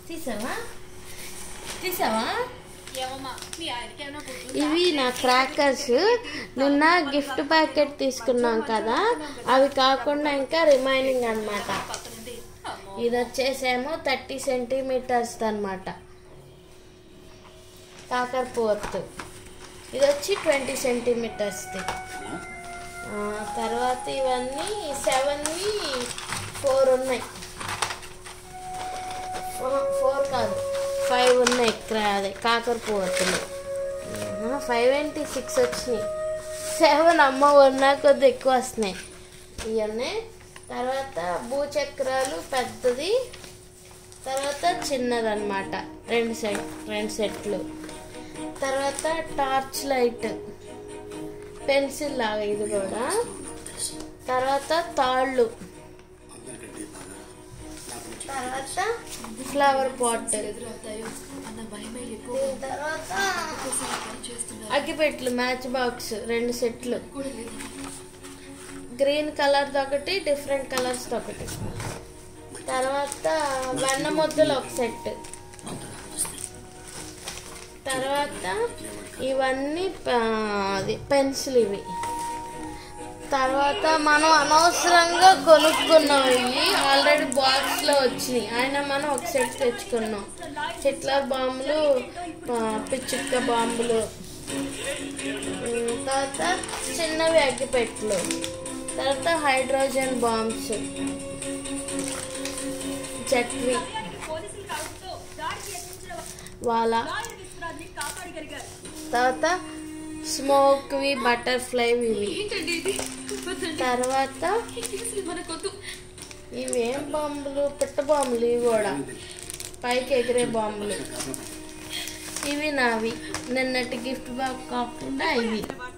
తీసావా తీసావా ఏమమ్మా మీ ఆయనకి ఏమైనా గుర్తు ఇవి నా క్రాకర్స్ నిన్న గిఫ్ట్ ప్యాకెట్ తీసుకున్నాం కదా అవి కాకుండా ఇంకా రిమైనింగ్ అన్నమాట పక్కన నుండి అమ్మో ఇది వచ్చేసేమో థర్టీ సెంటీమీటర్స్ అనమాట కాకర్ పోర్త్ ఇది వచ్చి ట్వంటీ సెంటీమీటర్స్ది తర్వాత ఇవన్నీ సెవెన్వి ఫోర్ ఉన్నాయి ఫోర్ కాదు ఫైవ్ ఉన్నాయి క్రా అదే కాకర్ పోర్తులు ఫైవ్ ఏంటి సిక్స్ వచ్చినాయి సెవెన్ అమ్మ ఉన్నా కొద్ది ఎక్కువ వస్తున్నాయి ఇవన్నీ తర్వాత భూచక్రాలు పెద్దది తర్వాత చిన్నదన్నమాట రెండు సెట్ రెండు సెట్లు తర్వాత టార్చ్ లైట్ పెన్సిల్ లాగా ఇది కూడా తర్వాత తాళ్ళు తర్వాత ఫ్లవర్ పాట్ ఎదురవుతాయో అన్న భయమే ఎక్కువ దీని తర్వాత కోసం ఆ పని చేస్తున్నారు అగ్గిపెట్లు మ్యాచ్ బాక్స్ రెండు సెట్లు కూడా లేదు గ్రీన్ కలర్ ఒకటి డిఫరెంట్ కలర్స్ ఒకటి తర్వాత వెన్న ముద్దలు ఒక సెట్ తర్వాత ఇవన్నీ ప- అది పెన్సిల్ ఇవి తర్వాత మనం అనవసరంగా కొనుక్కున్నాం ఇవి ఆల్రెడీ బాక్స్ లో వచ్చినాయి అయినా మనం ఒక సెట్ తెచ్చుకున్నాం హిట్లర్ బాంబులు ప- పిచ్చుక్క బాంబులు ఉమ్, తర్వాత చిన్నవి అగ్గిపెట్లు తర్వాత హైడ్రోజన్ బాంబ్స్ జట్వి వాళ్ళ తర్వాత స్మోక్వి బటర్ఫ్లైవి ఇవి ఏంటండి ఇది తర్వాత ఇది మనకొద్దు ఇవేం బాంబులు పిట్ట బాంబులు ఇవి కూడా పైకి ఎగిరే బాంబులు ఇవి నావి నిన్నటి గిఫ్ట్ బాక్స్ కాకుండా ఇవి